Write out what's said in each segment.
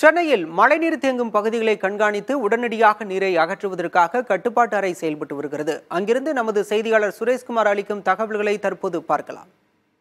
சென்னையில் மழைநீர் தேங்கும் பகுதிகளை கண்காணித்து உடனடியாக நீரை அகற்றுவதற்காக கட்டுப்பாட்டு அறை செயல்பட்டு வருகிறது அங்கிருந்து நமது செய்தியாளர் சுரேஷ்குமார் அளிக்கும் தகவல்களை தற்போது பார்க்கலாம்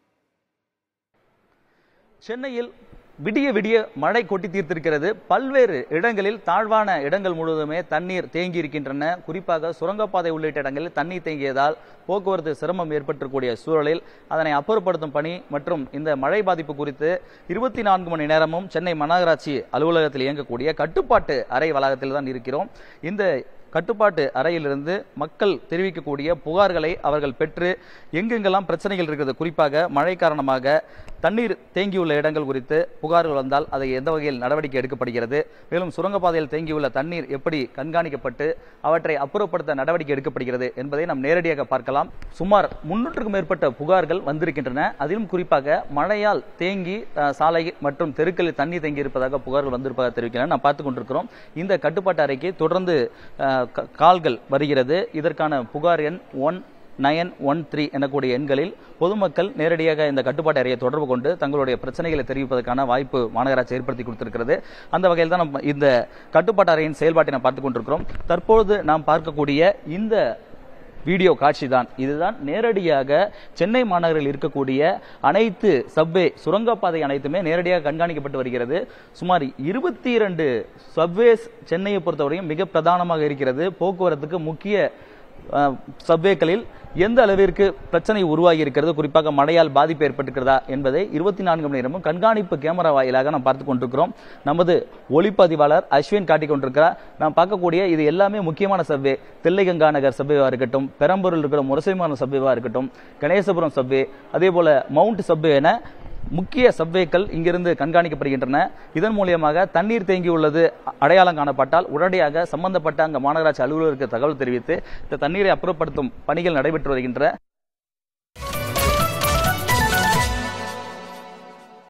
சென்னையில் விடிய விடிய மழை கொட்டி தீர்த்திருக்கிறது பல்வேறு இடங்களில் தாழ்வான இடங்கள் முழுவதுமே தண்ணீர் தேங்கி இருக்கின்றன குறிப்பாக சுரங்கப்பாதை உள்ளிட்ட இடங்களில் தண்ணீர் தேங்கியதால் போக்குவரத்து சிரமம் ஏற்பட்டிருக்கூடிய சூழலில் அதனை அப்புறப்படுத்தும் பணி மற்றும் இந்த மழை பாதிப்பு குறித்து இருபத்தி நான்கு மணி நேரமும் சென்னை மாநகராட்சி அலுவலகத்தில் இயங்கக்கூடிய கட்டுப்பாட்டு அறை வளாகத்தில் தான் இருக்கிறோம் இந்த கட்டுப்பாட்டு அறையிலிருந்து மக்கள் தெரிவிக்கக்கூடிய புகார்களை அவர்கள் பெற்று எங்கெங்கெல்லாம் பிரச்சனைகள் இருக்கிறது குறிப்பாக மழை காரணமாக தண்ணீர் தேங்கியுள்ள இடங்கள் குறித்து புகார்கள் வந்தால் அதை எந்த வகையில் நடவடிக்கை எடுக்கப்படுகிறது மேலும் சுரங்கப்பாதையில் தேங்கியுள்ள தண்ணீர் எப்படி கண்காணிக்கப்பட்டு அவற்றை அப்புறப்படுத்த நடவடிக்கை எடுக்கப்படுகிறது என்பதை நாம் நேரடியாக பார்க்கலாம் சுமார் முன்னூற்றுக்கும் மேற்பட்ட புகார்கள் வந்திருக்கின்றன அதிலும் குறிப்பாக மழையால் தேங்கி அஹ், சாலை மற்றும் தெருக்களில் தண்ணீர் தேங்கி இருப்பதாக புகார்கள் வந்திருப்பதாக தெரிவிக்கிறேன் நாம் பார்த்துக் கொண்டிருக்கிறோம் இந்த கட்டுப்பாட்டு அறைக்கு தொடர்ந்து அஹ், க- கால்கள் வருகிறது இதற்கான புகார் எண் ஒன் நயன் ஒன் த்ரீ எனக்கூடிய எண்களில் பொதுமக்கள் நேரடியாக இந்த கட்டுப்பாட்டு அறையை தொடர்பு கொண்டு தங்களுடைய பிரச்சனைகளை தெரிவிப்பதற்கான வாய்ப்பு மாநகராட்சி ஏற்படுத்தி கொடுத்திருக்கிறது அந்த வகையில் தான் நம்ம இந்த கட்டுப்பாட்டு அறையின் செயல்பாட்டை நாம் பார்த்துக் கொண்டிருக்கிறோம் தற்பொழுது நாம் பார்க்கக்கூடிய இந்த வீடியோ காட்சி தான் இதுதான் நேரடியாக சென்னை மாநகரில் இருக்கக்கூடிய அனைத்து சப்வே சுரங்கப்பாதை அனைத்துமே நேரடியாக கண்காணிக்கப்பட்டு வருகிறது சுமார் இருபத்தி இரண்டு சப்வேஸ் சென்னையை பொறுத்தவரையும் மிக பிரதானமாக இருக்கிறது போக்குவரத்துக்கு முக்கிய அஹ், சப்வேக்களில் எந்த அளவிற்கு பிரச்சனை உருவாகி இருக்கிறது குறிப்பாக மழையால் பாதிப்பு ஏற்பட்டிருக்கிறதா என்பதை இருபத்தி நான்கு மணி நேரமும் கண்காணிப்பு கேமரா வாயிலாக நாம் பார்த்து கொண்டிருக்கிறோம் நமது ஒளிப்பதிவாளர் அஸ்வின் காட்டிக் கொண்டிருக்கிறார் நாம் பார்க்கக்கூடிய இது எல்லாமே முக்கியமான சப்வே தில்லைகங்கா நகர் சப்வேவா இருக்கட்டும் பெரம்பூரில் இருக்கிற முரசைமானம் சப்வேவா இருக்கட்டும் கணேசபுரம் சப்வே அதே போல மவுண்ட் சப்வே என முக்கிய சப்வேக்கள் இங்கிருந்து கண்காணிக்கப்படுகின்றன இதன் மூலியமாக தண்ணீர் தேங்கியுள்ளது அடையாளம் காணப்பட்டால் உடனடியாக சம்பந்தப்பட்ட அங்க மாநகராட்சி அலுவலருக்கு தகவல் தெரிவித்து இந்த தண்ணீரை அப்புறப்படுத்தும் பணிகள் நடைபெற்று வருகின்றன